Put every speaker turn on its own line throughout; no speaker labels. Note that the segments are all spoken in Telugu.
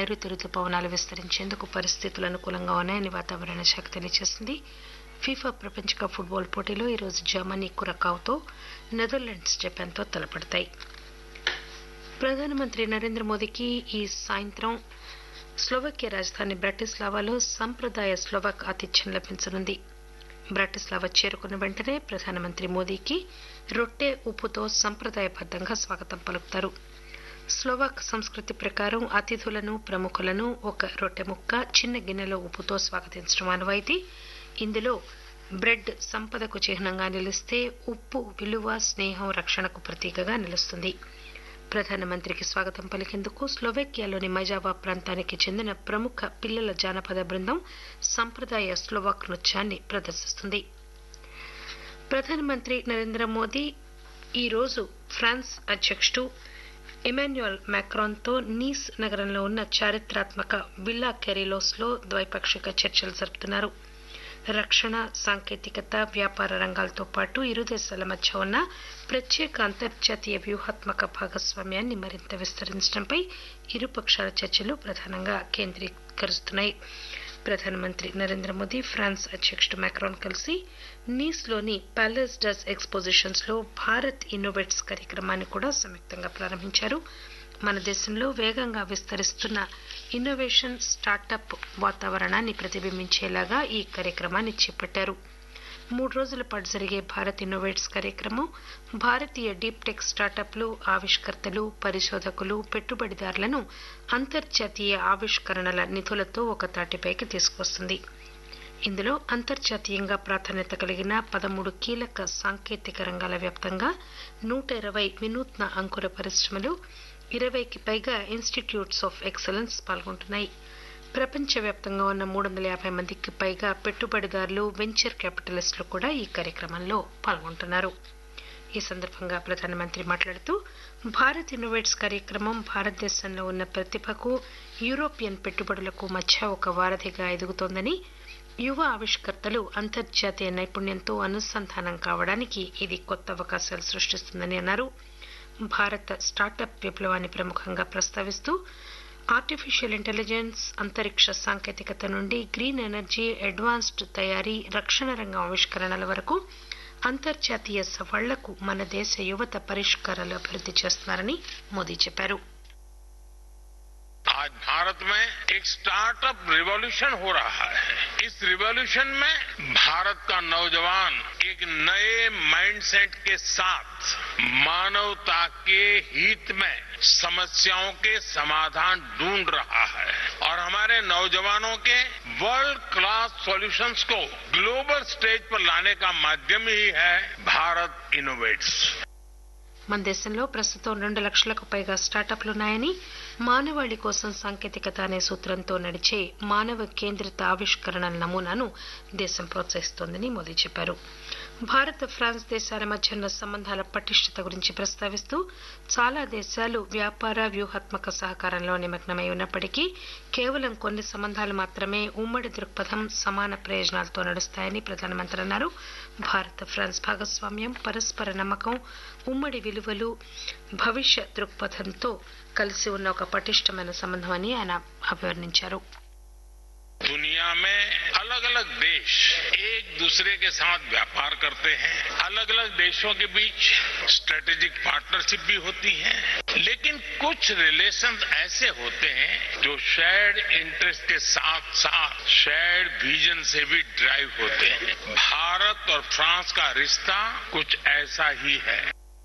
నైరుతి రుతుపవనాలు విస్తరించేందుకు పరిస్థితులు అనుకూలంగా ఉన్నాయని వాతావరణ శాఖ తెలియజేసింది ఫీఫా ప్రపంచ కప్ ఫుట్బాల్ పోటీలో ఈరోజు జర్మనీ కురకావుతో నెదర్లాండ్స్ జపాన్తో తలపడతాయి ప్రధానమంత్రి నరేంద్ర మోదీకి ఈ సాయంత్రం స్లోవకియా రాజధాని బ్రాటిస్లావాలో సంప్రదాయ స్లోవాక్ ఆతిథ్యం లభించనుంది బ్రాటిస్లావా చేరుకున్న వెంటనే ప్రధానమంత్రి మోదీకి రొట్టె ఉప్పుతో సంప్రదాయబద్దంగా స్వాగతం పలుకుతారు స్లోవాక్ సంస్కృతి ప్రకారం అతిథులను ప్రముఖులను ఒక రొట్టె ముక్క చిన్న గిన్నెలో ఉప్పుతో స్వాగతించడం ఆనవాయితీ ఇందులో బ్రెడ్ సంపదకు చిహ్నంగా నిలిస్తే ఉప్పు విలువ స్నేహం రక్షణకు ప్రతీకగా నిలుస్తుంది ప్రధానమంత్రికి స్వాగతం పలికేందుకు స్లోవేకియాలోని మైజావా ప్రాంతానికి చెందిన ప్రముఖ పిల్లల జానపద బృందం సంప్రదాయ స్లోవాక్ నృత్యాన్ని ప్రదర్శిస్తుంది ప్రధానమంత్రి నరేంద్ర మోదీ ఈరోజు ఫ్రాన్స్ అధ్యక్షుడు ఇమాన్యుయల్ మ్యాక్రాన్తో నీస్ నగరంలో ఉన్న చారిత్రాత్మక విల్లా కెరీలోస్లో ద్వైపాక్షిక చర్చలు జరుపుతున్నారు రక్షణ సాంకేతికత వ్యాపార రంగాలతో పాటు ఇరు దేశాల మధ్య ఉన్న ప్రత్యేక అంతర్జాతీయ వ్యూహాత్మక భాగస్వామ్యాన్ని మరింత విస్తరించడంపై ఇరు పక్షాల చర్చలు ప్రధానంగా కేంద్రీకరిస్తున్నాయి ప్రధానమంత్రి నరేంద్ర మోదీ ఫ్రాన్స్ అధ్యక్షుడు మ్యాక్రాన్ కలిసి నీస్లోని ప్యాలెస్ డస్ ఎక్స్పోజిషన్స్ లో భారత్ ఇన్నోవేట్స్ కార్యక్రమాన్ని కూడా సంయుక్తంగా ప్రారంభించారు మన దేశంలో వేగంగా విస్తరిస్తున్న ఇన్నోవేషన్ స్టార్టప్ వాతావరణాన్ని ప్రతిబింబించేలాగా ఈ కార్యక్రమాన్ని చేపట్టారు మూడు రోజుల పాటు జరిగే భారత్ ఇన్నోవేట్స్ కార్యక్రమం భారతీయ డీప్ టెక్ స్టార్టప్లు ఆవిష్కర్తలు పరిశోధకులు పెట్టుబడిదారులను అంతర్జాతీయ ఆవిష్కరణల నిధులతో ఒక తాటిపైకి తీసుకొస్తుంది ఇందులో అంతర్జాతీయంగా ప్రాధాన్యత కలిగిన పదమూడు కీలక సాంకేతిక రంగాల వ్యాప్తంగా నూట ఇరవై వినూత్న అంకుర పరిశ్రమలు ఇరవైకి పైగా ఇన్స్టిట్యూట్స్ ఆఫ్ ఎక్సలెన్స్ పాల్గొంటున్నాయి ప్రపంచవ్యాప్తంగా ఉన్న మూడు వందల యాభై మందికి పైగా పెట్టుబడిదారులు వెంచర్ క్యాపిటలిస్టులు కూడా ఈ కార్యక్రమంలో పాల్గొంటున్నారు ఈ సందర్భంగా ప్రధానమంత్రి మాట్లాడుతూ భారత్ ఇన్నోవేట్స్ కార్యక్రమం భారతదేశంలో ఉన్న ప్రతిభకు యూరోపియన్ పెట్టుబడులకు మధ్య ఒక వారధిగా ఎదుగుతోందని యువ ఆవిష్కర్తలు అంతర్జాతీయ నైపుణ్యంతో అనుసంధానం కావడానికి ఇది కొత్త అవకాశాలు సృష్టిస్తుందని అన్నారు భారత స్టార్టప్ విప్లవాన్ని ప్రముఖంగా ప్రస్తావిస్తూ ఆర్టిఫిషియల్ ఇంటెలిజెన్స్ అంతరిక్ష సాంకేతికత నుండి గ్రీన్ ఎనర్జీ అడ్వాన్స్డ్ తయారీ రక్షణ రంగం ఆవిష్కరణల వరకు అంతర్జాతీయ సవాళ్లకు మన దేశ యువత పరిష్కారాలు అభివృద్ధి చేస్తున్నారని మోదీ చెప్పారు
आज भारत में एक स्टार्टअप रिवॉल्यूशन हो रहा है इस रिवॉल्यूशन में भारत का नौजवान एक नए माइंडसेट के साथ मानवता के हित में समस्याओं के समाधान ढूंढ रहा है और हमारे नौजवानों के वर्ल्ड क्लास सॉल्यूशंस को ग्लोबल स्टेज पर लाने का माध्यम ही है भारत इनोवेट्स
మన దేశంలో ప్రస్తుతం రెండు లక్షలకు పైగా స్టార్టప్లు ఉన్నాయని మానవాళి కోసం సాంకేతికత అనే సూత్రంతో నడిచే మానవ కేంద్రిత ఆవిష్కరణల నమూనాను దేశం ప్రోత్సహిస్తోందని మోదీ చెప్పారు భారత్ ఫ్రాన్స్ దేశాల మధ్య ఉన్న సంబంధాల పటిష్టత గురించి ప్రస్తావిస్తూ చాలా దేశాలు వ్యాపార వ్యూహాత్మక సహకారంలో నిమగ్నమై ఉన్నప్పటికీ కేవలం కొన్ని సంబంధాలు మాత్రమే ఉమ్మడి దృక్పథం సమాన ప్రయోజనాలతో నడుస్తాయని ప్రధానమంత్రి అన్నారు భారత్ ఫ్రాన్స్ భాగస్వామ్యం పరస్పర నమ్మకం ఉమ్మడి విలువలు భవిష్య దృక్పథంతో కలిసి ఉన్న ఒక పటిష్టమైన సంబంధం అని ఆయన అభివర్ణించారు
दुनिया में अलग अलग देश एक दूसरे के साथ व्यापार करते हैं अलग अलग देशों के बीच स्ट्रेटेजिक पार्टनरशिप भी होती है लेकिन कुछ रिलेशन ऐसे होते हैं जो शेयर्ड इंटरेस्ट के साथ साथ शेयर्ड विजन से भी ड्राइव होते हैं भारत और फ्रांस का रिश्ता कुछ ऐसा ही है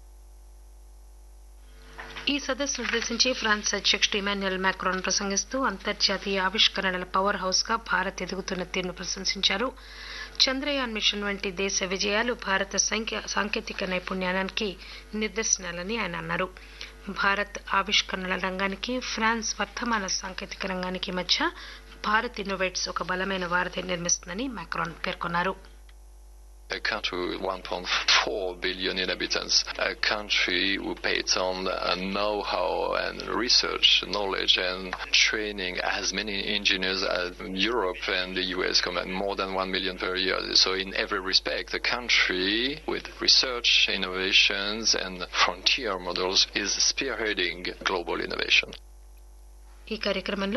ఈ సదస్సును ఉద్దేశించి ఫ్రాన్స్ అధ్యక్షుడు ఇమాన్యుయల్ మ్యాక్రాన్ ప్రసంగిస్తూ అంతర్జాతీయ ఆవిష్కరణల పవర్ హౌస్ గా భారత్ ఎదుగుతున్న తీరును ప్రశంసించారు చంద్రయాన్ మిషన్ వంటి దేశ విజయాలు భారత సాంకేతిక నైపుణ్యానికి నిదర్శనాలని ఆయన అన్నారు భారత్ ఆవిష్కరణల రంగానికి ఫ్రాన్స్ వర్తమాన సాంకేతిక రంగానికి మధ్య భారత్ ఇన్నోవేట్స్ ఒక బలమైన వారధి నిర్మిస్తుందని మ్యాక్రాన్ పేర్కొన్నారు
a country with 1.4 billion inhabitants, a country who pays on uh, know-how and research, knowledge and training as many engineers as Europe and the US combined, more than 1 million per year. So in every respect, a country with research, innovations and frontier models is spearheading global innovation.
ఈ కార్యక్రమంలో